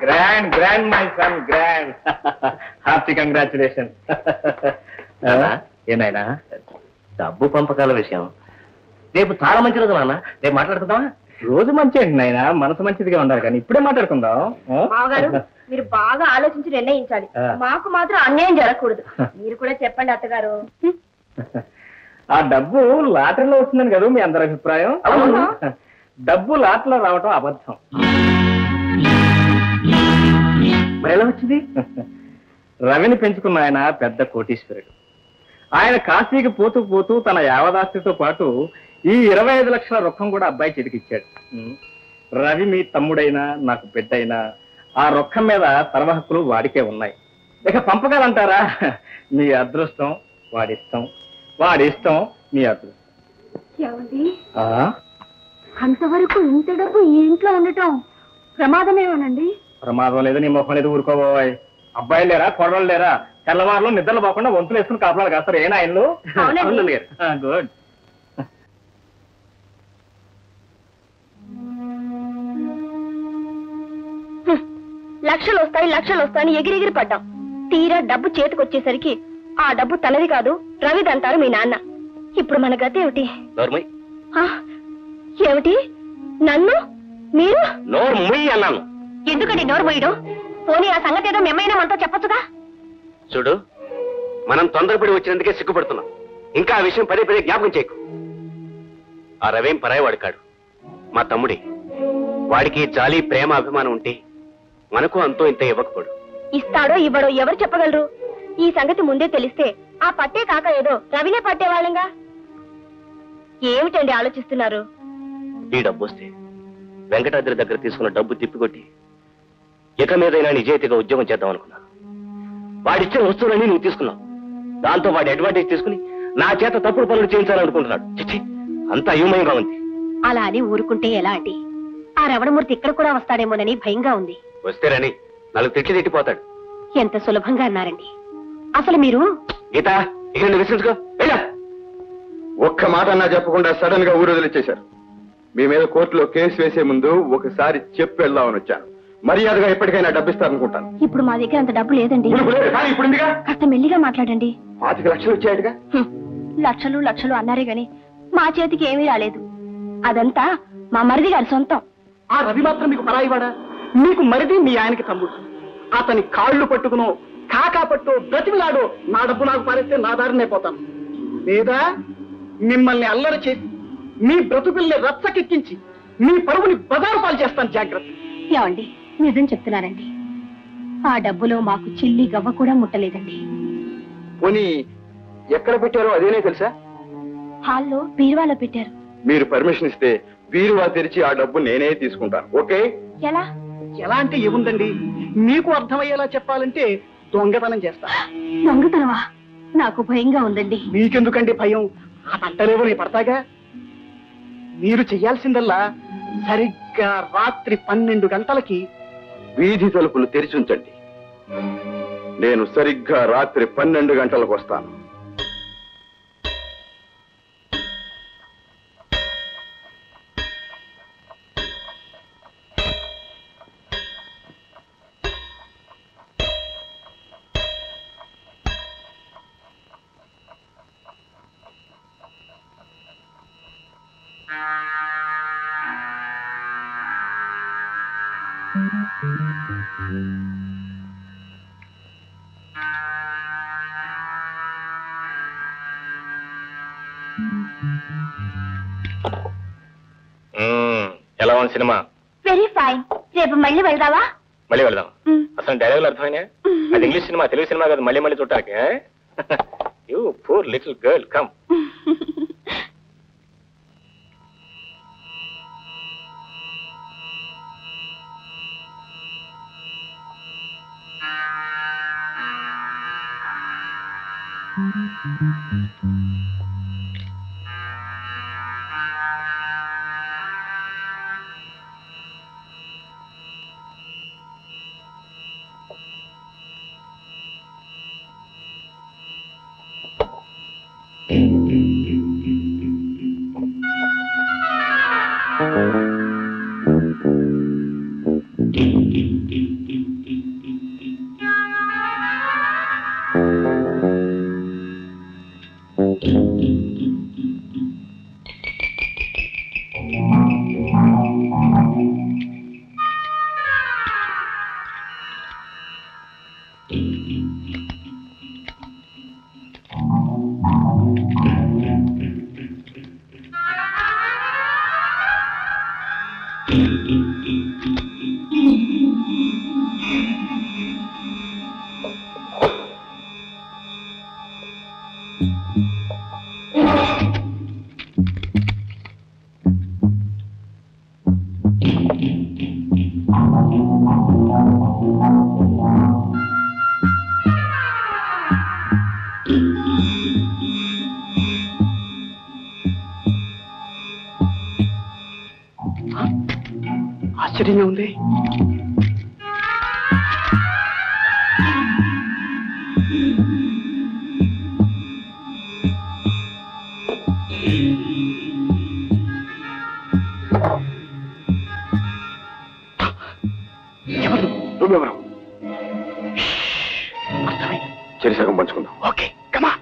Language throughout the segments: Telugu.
Grand grand my son grand hearty congratulation ఏనాయనా డబ్బు పంపకాల విషయం రేపు చాలా మంచి రోజు నాన్న రేపు మాట్లాడుకుందామా రోజు మంచి అండి నాయన మనసు మంచిదిగా ఉండాలి కానీ ఇప్పుడే మాట్లాడుకుందాం ఆ? మామగారు మీరు బాగా ఆలోచించి నిర్ణయించాలి ఆ. మాకు మాత్రం అన్యాయం జరగకూడదు మీరు కూడా చెప్పండి అత్తగారు ఆ డబ్బు లాటరీలో వస్తుందని కదా మీ అందరి అభిప్రాయం అవును. డబ్బు లాటరీలో రావటం అబద్ధం మరి ఎలా వచ్చింది రవిని పెంచుకున్న ఆయన పెద్ద కోటీశ్వరుడు ఆయన కాశీకి పోతూ పోతూ తన యావదాస్తితో పాటు ఈ ఇరవై ఐదు లక్షల రొక్కం కూడా అబ్బాయి చేతికిచ్చాడు ఉం. రవి మీ తమ్ముడైనా నాకు బిడ్డైనా ఆ రొక్కం మీద సర్వ హక్కులు వాడికే ఉన్నాయి ఇక పంపగలంటారా మీ అదృష్టం వాడిష్టం వాడిష్టం మీ అదృష్టం ఏమండి ఆ? అంతవరకు ఇంత డబ్బు ఈ ఇంట్లో ఉండటం ప్రమాదమేమోనండి ప్రమాదం లేదు నీ ముఖం లేదు ఊరుకోబోయ్ అబ్బాయిలు లేరా కొడవలు లేరా తెల్లవారులో నిద్రలు పోకుండా వంతులు వేసుకుని కాపలాలు కాస్తారు ఏ నాయనలు అవునండి. గుడ్ హ్మ్. లక్షలు వస్తాయి లక్షలు వస్తాయని ఎగిరెగిరి పడ్డాం తీరా డబ్బు చేతికొచ్చేసరికి ఆ డబ్బు తనది కాదు రవిదంటారు మీ నాన్న ఇప్పుడు మన గతి ఏమిటి నోర్మయ్ ఆ, ఏమిటి నన్ను మీరు నోర్మయ్ అన్నాను ఎందుకండి నోరు పోయడం పోనీ ఆ సంగతి ఏదో మేమైనా మనతో చెప్పొచ్చుగా చూడు మనం తొందరపడి వచ్చినందుకే సిగ్గుపడుతున్నాం ఇంకా ఆ విషయం పదే పదే జ్ఞాపకం చేయకు ఆ రవేం పరాయవాడు కాడు మా తమ్ముడి వాడికి జాలి ప్రేమ అభిమానం ఉంటే మనకు అంతో ఇంత ఇవ్వకపోడు ఇస్తాడో ఇవ్వడో ఎవరు చెప్పగలరు ఈ సంగతి ముందే తెలిస్తే ఆ పట్టే కాక ఏదో రవినే పట్టేవాళ్ళంగా ఏమిటండి ఆలోచిస్తున్నారు ఈ డబ్బు వస్తే వెంకటాద్రి దగ్గర తీసుకున్న డబ్బు తిప్పికొట్టి ఇక మీదైనా నిజాయితీగా ఉద్యోగం చేద్దాం అనుకున్నా వాడిచ్చిన వస్తువులన్నీ నువ్వు తీసుకున్నావు దాంతో వాడి అడ్వాంటేజ్ తీసుకుని నా చేత తప్పుడు పనులు చేయించాలనుకుంటున్నాడు చిచ్చి అంత అయోమయంగా ఉంది అలా అని ఊరుకుంటే ఎలా అండి ఆ రవణమూర్తి ఇక్కడ కూడా వస్తాడేమోనని భయంగా ఉంది వస్తే రని నాలుగు తిట్టి తిట్టిపోతాడు ఎంత సులభంగా అన్నారండి అసలు మీరు గీత ఇక నువ్వు విశ్వసించుకో వెళ్ళా ఒక్క మాట అన్నా చెప్పకుండా సడన్ గా ఊరు వదిలిచ్చేశారు మీ మీద కోర్టులో కేసు వేసే ముందు ఒకసారి చెప్పి వెళ్దామని వచ్చాను మర్యాదగా ఎప్పటికైనా డబ్బిస్తారనుకుంటాను ఇప్పుడు మా దగ్గర అంత డబ్బు లేదండి ఇప్పుడు లేదు, కానీ ఇప్పుడు ఉందిగా కాస్త మెల్లిగా మాట్లాడండి పాతిక లక్షలు వచ్చాయటగా హ్మ్. లక్షలు లక్షలు అన్నారే గాని మా చేతికి ఏమీ రాలేదు అదంతా మా మరిది గారి సొంతం ఆ రవి మాత్రం మీకు పరాయివాడా మీకు మరిది మీ ఆయనకి తమ్ముడు అతని కాళ్ళు పట్టుకునో కాకా పట్టు బ్రతిమిలాడో నా డబ్బు నాకు పారేస్తే నా దారినే పోతాను లేదా మిమ్మల్ని అల్లరి చేసి మీ బ్రతుకుల్ని రచ్చకెక్కించి మీ పరువుని బజారు పాలు చేస్తాను జాగ్రత్త ఏమండి నిజం చెప్తున్నారండి ఆ డబ్బులో మాకు చిల్లి గవ్వ కూడా ముట్టలేదండి పోనీ ఎక్కడ పెట్టారో అదేనే తెలుసా హాల్లో బీరువాలో పెట్టారు మీరు పర్మిషన్ ఇస్తే బీరువా తెరిచి ఆ డబ్బు నేనే తీసుకుంటాను ఓకే ఎలా ఎలా అంటే ఏముందండి మీకు అర్థమయ్యేలా చెప్పాలంటే దొంగతనం చేస్తా దొంగతనమా నాకు భయంగా ఉందండి మీకెందుకండి భయం ఆ పంటలేవో నీ పడతాగా మీరు చెయ్యాల్సిందల్లా సరిగ్గా రాత్రి పన్నెండు గంటలకి వీధి తలుపులు తెరిచి ఉంచండి నేను సరిగ్గా రాత్రి పన్నెండు గంటలకు వస్తాను ఎలా ఉంది సినిమా వెరీ ఫైన్ రేపు మళ్ళీ వెళ్దావా మళ్ళీ వెళ్దాం అసలు డైలాగులు అర్థమైనా అది ఇంగ్లీష్ సినిమా తెలుగు సినిమా కాదు మళ్ళీ మళ్ళీ చూడటానికి you poor little girl come ఆశ్చర్యంగా ఉంది ఎవరు నువ్వెవరు అర్థమైంది చెరి సగం పంచుకుందాం ఓకే కమా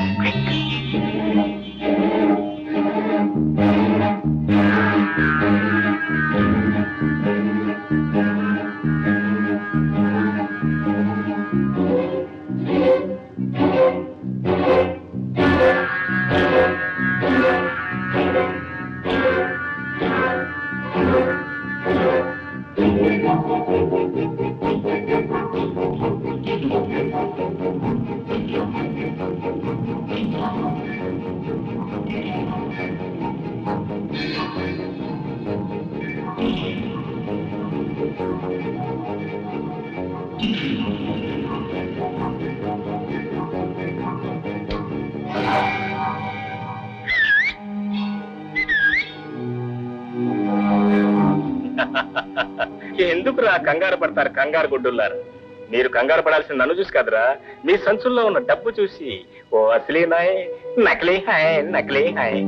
ఎందుకు రా కంగారు పడతారు కంగారు గుడ్డుల్లారు మీరు కంగారు పడాల్సిన నన్ను చూసి కదరా మీ సంచుల్లో ఉన్న డబ్బు చూసి ఓ అసలీ నాయ్ నకిలీ హాయ్ నకిలీ హాయ్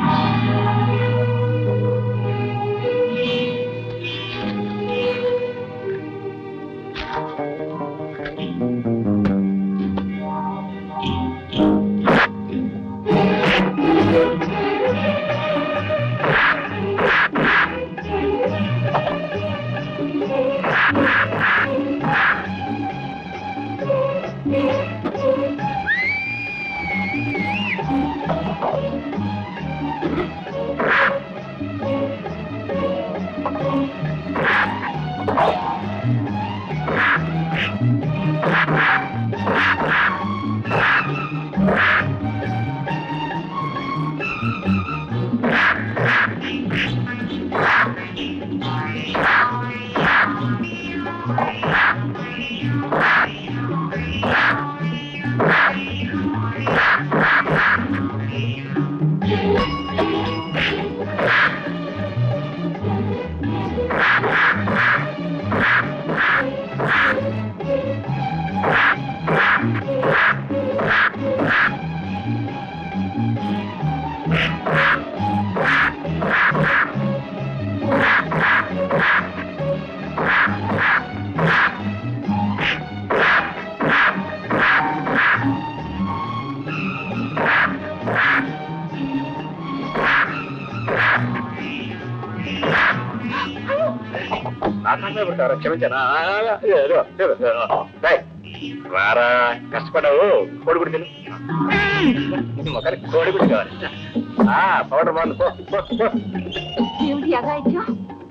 నాకన్నా పడతారా క్షమించానా ఏదో, ఏదో, ఏదో. రేయ్, రారా కష్టపడ్డావు కోడిగుడి తిను మొక్కలకి కోడిగుడి కావాలి ఆ, పౌడర్ బాగుంది పో, పో, పో. ఏమిటి అగాయిత్యం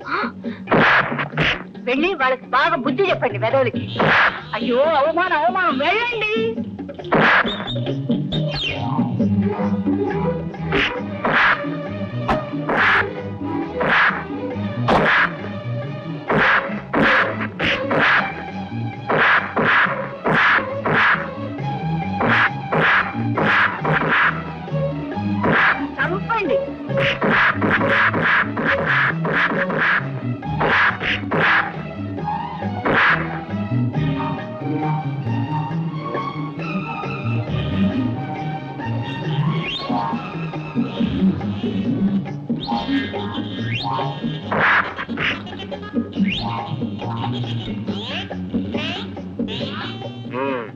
వెళ్ళి వాళ్ళకి బాగా బుద్ధి చెప్పండి వెదవులకి అయ్యో అవమానం అవమానం వెళ్ళండి చంపండి మ్మ్.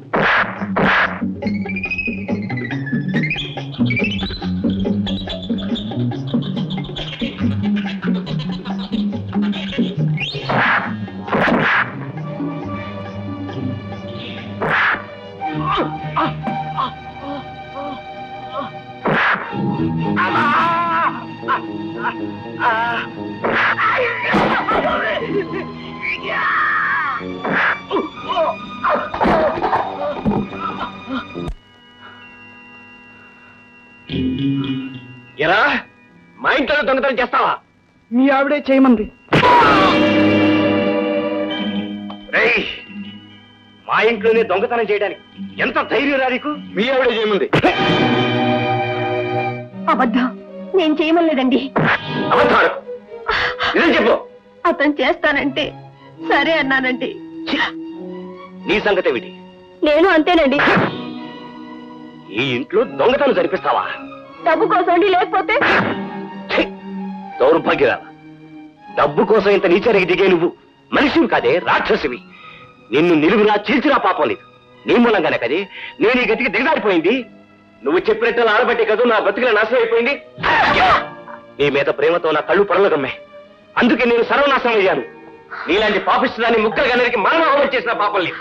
ఎరా మా ఇంట్లో దొంగతనం చేస్తావా మీ ఆవిడే చేయమంది మా ఇంట్లోనే దొంగతనం చేయడానికి ఎంత ధైర్యం రా నీకు మీ ఆవిడే చేయముంది అబద్ధం నేను చేయమలేదండి అబద్ధం ఆడకు. నిజం చెప్పు అతను చేస్తానంటే సరే అన్నానండి ఛీ! నీ సంగతి ఏమిటి నేను అంతేనండి ఈ ఇంట్లో దొంగతనం జరిపిస్తావా డబ్బు కోసం అండి లేకపోతే ఛీ! దౌర్భాగ్యరా డబ్బు కోసం ఇంత నీచరికి దిగే నువ్వు మనిషివి కాదే రాక్షసివి నిన్ను నిలువునా చీల్చినా పాపం లేదు నీ మూలంగానే కదే నేను ఈ గతికి దిగజారిపోయింది నువ్వు చెప్పినట్టు ఆడబట్టి కదా నా బతుకుల నాశనం అయిపోయింది నీ మీద ప్రేమతో నా కళ్ళు పొరలగమ్మే అందుకే నేను సర్వనాశనం అయ్యాను నీలాంటి పాపిస్తుదాన్ని ముక్కలు గనరికి మానవహోమం చేసిన పాపం లేదు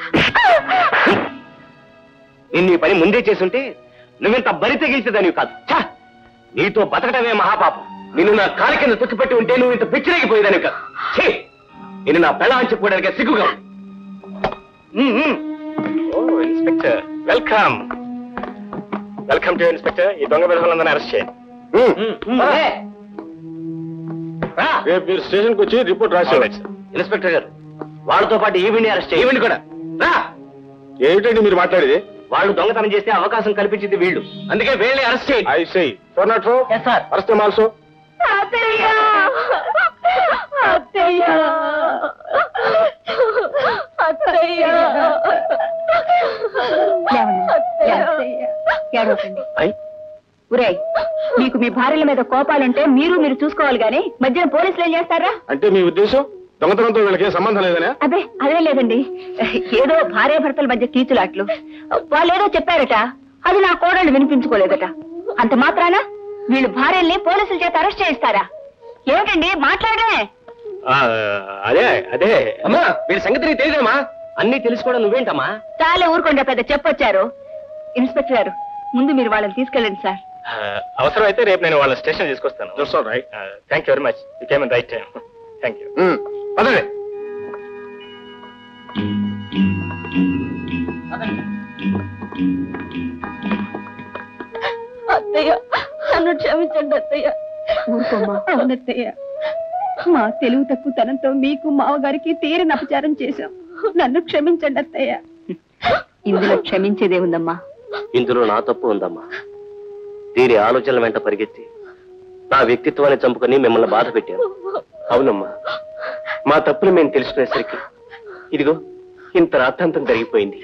నిన్ను ఈ పని ముందే చేసుంటే నువ్వింత బరి తెగించేదానివి కాదు ఛ! నీతో బతకటమే మహాపాపం నిన్ను నా కాలి కింద తొక్కిపెట్టి ఉంటే నువ్వు ఇంత పిచ్చిరేగిపోయేదానివి కాదు ఛీ! నిన్ను నా పెళ్ళ అని చెప్పుకోవడానికి సిగ్గుగా ఉంది. Um, um. ఓ inspector welcome welcome to inspector ఈ దొంగ విధానందరినీ అరెస్ట్ చేయండి రా. రేపు మీరు స్టేషన్కి వచ్చి రిపోర్ట్ రాసేవారు ఇన్స్పెక్టర్ గారు వాళ్ళతో పాటు ఈవిని అరెస్ట్ చేయండి ఈవిని కూడా రా ఏమిటండి మీరు మాట్లాడేది వాళ్ళు దొంగతనం చేస్తే అవకాశం కల్పించింది వీళ్ళు అందుకే వీళ్ళని అరెస్ట్ చేయండి I say four nought four Yes, sir. Arrest also అత్తయ్య అత్తయ్య అత్తయ్య ఏడవకండి అయ్ ఉరేయ్ మీకు మీ భార్యల మీద కోపాలుంటే మీరు మీరు చూసుకోవాలి గాని మధ్యన పోలీసులు ఏం చేస్తారా అంటే మీ ఉద్దేశం దొంగతనంతో వీళ్ళకి సంబంధం లేదనే అదే అదే లేదండి ఏదో భార్య భర్తల మధ్య కీచులాట్లు వాళ్ళు ఏదో చెప్పారట అది నా కోడళ్ళు వినిపించుకోలేదట అంత మాత్రాన వీళ్ళు భార్యల్ని పోలీసుల చేత అరెస్ట్ చేయిస్తారా ఏమిటండి మాట్లాడమే అదే అదే అమ్మా వీళ్ళ సంగతి నీకు తెలియదమ్మా అన్ని తెలుసుకోవడం నువ్వేంటమ్మా చాలా ఊరుకుండా పెద్ద చెప్పొచ్చారు ఇన్స్పెక్టర్ గారు ముందు మీరు వాళ్ళని తీసుకెళ్ళండి సార్ అవసరం అయితే రేపు నేను వాళ్ళ స్టేషన్ తీసుకొస్తాను thank you very much you came right time thank you అదే అత్తయ్య నన్ను క్షమించండి అత్తయ్య ఊరుకోమ్మా అవునత్తయ్య మా తెలుగు తక్కువతనంతో మీకు మావగారికి తీరని అపచారం చేశాం నన్ను క్షమించండి అత్తయ్య ఇందులో క్షమించేదే ఉందమ్మా ఇందులో నా తప్పు ఉందమ్మా దీని ఆలోచనల వెంట పరిగెత్తి నా వ్యక్తిత్వాన్ని చంపుకొని మిమ్మల్ని బాధ పెట్టాను అవునమ్మా మా తప్పులు మేము తెలుసుకునేసరికి ఇదిగో ఇంత రాత్రంతం జరిగిపోయింది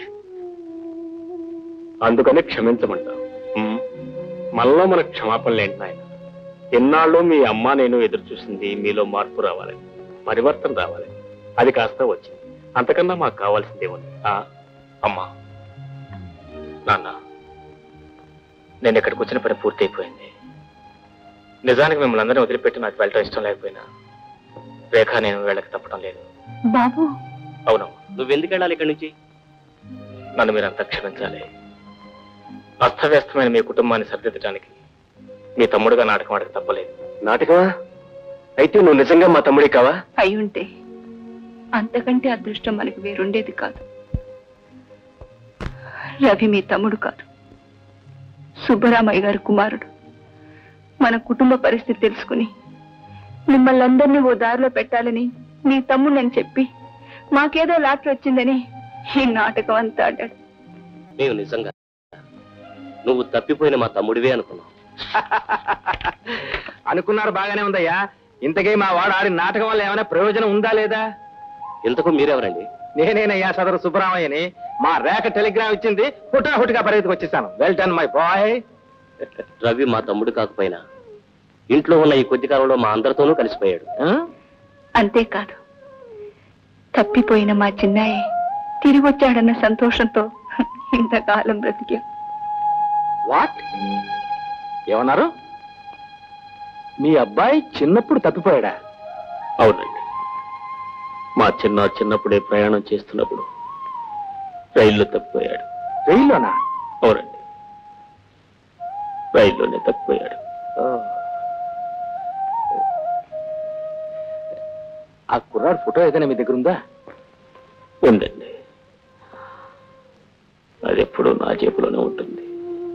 అందుకనే క్షమించమంటాం మళ్ళా మన క్షమాపణలు ఏంటి నాయన ఎన్నాళ్ళు మీ అమ్మ నేను ఎదురు చూసింది మీలో మార్పు రావాలని పరివర్తన రావాలని అది కాస్త వచ్చింది అంతకన్నా మాకు కావాల్సిందే ఉంది ఆ, అమ్మా నాన్న నేను ఇక్కడికి వచ్చిన పని పూర్తయిపోయింది నిజానికి మిమ్మల్ని అందరినీ వదిలిపెట్టి నాకు వెళ్ళటం ఇష్టం లేకపోయినా రేఖ నేను వెళ్ళక తప్పడం లేదు బాబు అవును నువ్వెందుకు వెళ్ళాలి ఇక్కడి నుంచి నన్ను మీరంతా క్షమించాలి అస్తవ్యస్తమైన మీ కుటుంబాన్ని సరిదిద్దడానికి మీ తమ్ముడుగా నాటకం ఆడక తప్పలేదు నాటకమా అయితే నువ్వు నిజంగా మా తమ్ముడి కావా అయి ఉంటే అంతకంటే అదృష్టం మనకి వేరుండేది కాదు రవి మీ తమ్ముడు కాదు సుబ్బరామయ్య గారి కుమారుడు మన కుటుంబ పరిస్థితి తెలుసుకుని మిమ్మల్ని అందరినీ ఓ దారిలో పెట్టాలని మీ తమ్ముడని చెప్పి మాకేదో లాటరీ వచ్చిందని ఈ నాటకం అంతా ఆడాడు నేను నిజంగా నువ్వు తప్పిపోయిన మా తమ్ముడివే అనుకున్నావు అనుకున్నారు బాగానే ఉందయ్యా ఇంతకీ మా వాడు ఆడిన నాటకం వల్ల ఏమైనా ప్రయోజనం ఉందా లేదా ఇంతకు మీరెవరండి నేనేనయ్యా సదరు సుబ్బరామయ్యని మా రేఖ టెలిగ్రామ్ ఇచ్చింది హుటాహుటిగా పరిగెత్తుకు వచ్చేసాను well done my boy Ravi మా తమ్ముడు కాకపోయినా ఇంట్లో ఉన్న ఈ కొద్ది కాలంలో మా అందరితోనూ కలిసిపోయాడు అంతేకాదు తప్పిపోయిన మా చిన్నాయి తిరిగి వచ్చాడన్న సంతోషంతో ఇంతకాలం బ్రతికాం వాట్ ఏమన్నారు మీ అబ్బాయి చిన్నప్పుడు తప్పిపోయాడా అవునండి మా చిన్న చిన్నప్పుడే ప్రయాణం చేస్తున్నప్పుడు రైల్లో తప్పిపోయాడు రైల్లోనా అవునండి రైల్లోనే తప్పిపోయాడు ఆ కుర్రాడు ఫోటో ఏదైనా మీ దగ్గర ఉందా ఉందండి అది ఎప్పుడూ నా జేబులోనే ఉంటుంది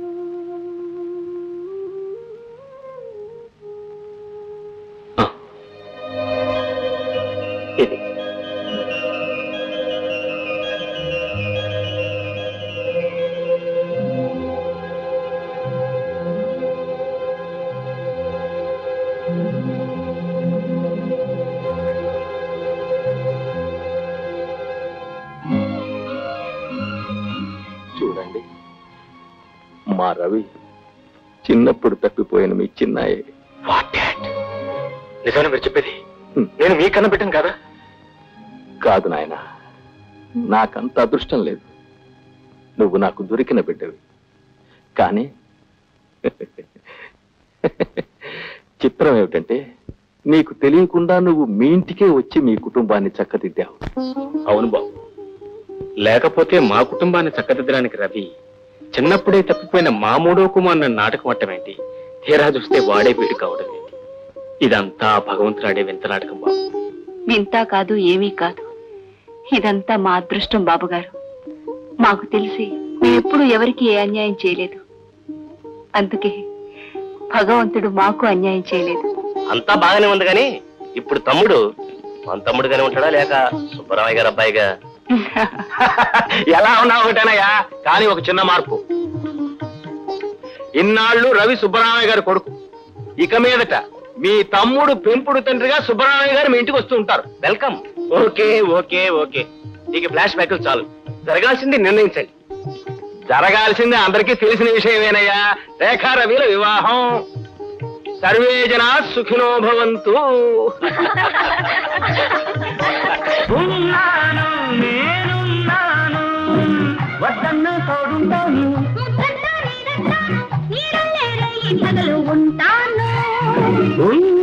ఆ. ఇది మా రవి చిన్నప్పుడు తప్పిపోయిన మీ చిన్నాయే వాట్ డాడ్ నిజమని మీరు చెప్పేది హ్మ్. నేను మీ కన్న పెట్టాను కదా కాదు నాయన నాకంత అదృష్టం లేదు నువ్వు నాకు దొరికిన బిడ్డవి కానీ చిత్రం ఏమిటంటే నీకు తెలియకుండా నువ్వు మీ ఇంటికే వచ్చి మీ కుటుంబాన్ని చక్కదిద్దావు అవును బాబు లేకపోతే మా కుటుంబాన్ని చక్కదిద్దడానికి రవి చిన్నప్పుడే తప్పిపోయిన మా మూడో కుమార్ నాటకం అట్టమేంటి తీరా చూస్తే వాడే వీడు కావడం ఏంటి ఇదంతా భగవంతుడు ఆడే వింత నాటకం బాబు వింత కాదు ఏమీ కాదు ఇదంతా మా అదృష్టం బాబుగారు మాకు తెలిసి మేమెప్పుడు ఎవరికి ఏ అన్యాయం చేయలేదు అందుకే భగవంతుడు మాకు అన్యాయం చేయలేదు అంతా బాగానే ఉంది కానీ ఇప్పుడు తమ్ముడు మన తమ్ముడుగానే ఉంటాడా లేక సుబ్బరామయ్య గారు అబ్బాయిగా ఎలా ఉన్నా ఒకటేనయ్యా కానీ ఒక చిన్న మార్పు ఇన్నాళ్ళు రవి సుబ్బరామయ్య గారి కొడుకు ఇక మీదట మీ తమ్ముడు పెంపుడు తండ్రిగా సుబ్బరామయ్య గారు మీ ఇంటికి వస్తూ ఉంటారు వెల్కమ్ ఓకే ఓకే ఓకే నీకు ఫ్లాష్ బ్యాక్లు చాలు జరగాల్సింది నిర్ణయించండి జరగాల్సింది అందరికీ తెలిసిన విషయమేనయ్యా రేఖా రవిల వివాహం సర్వే జనా సుఖినో భవంతు ఉన్నాను నేనున్నాను వద్దన్న తోడుంటాను ఉంటాను ఉన్నా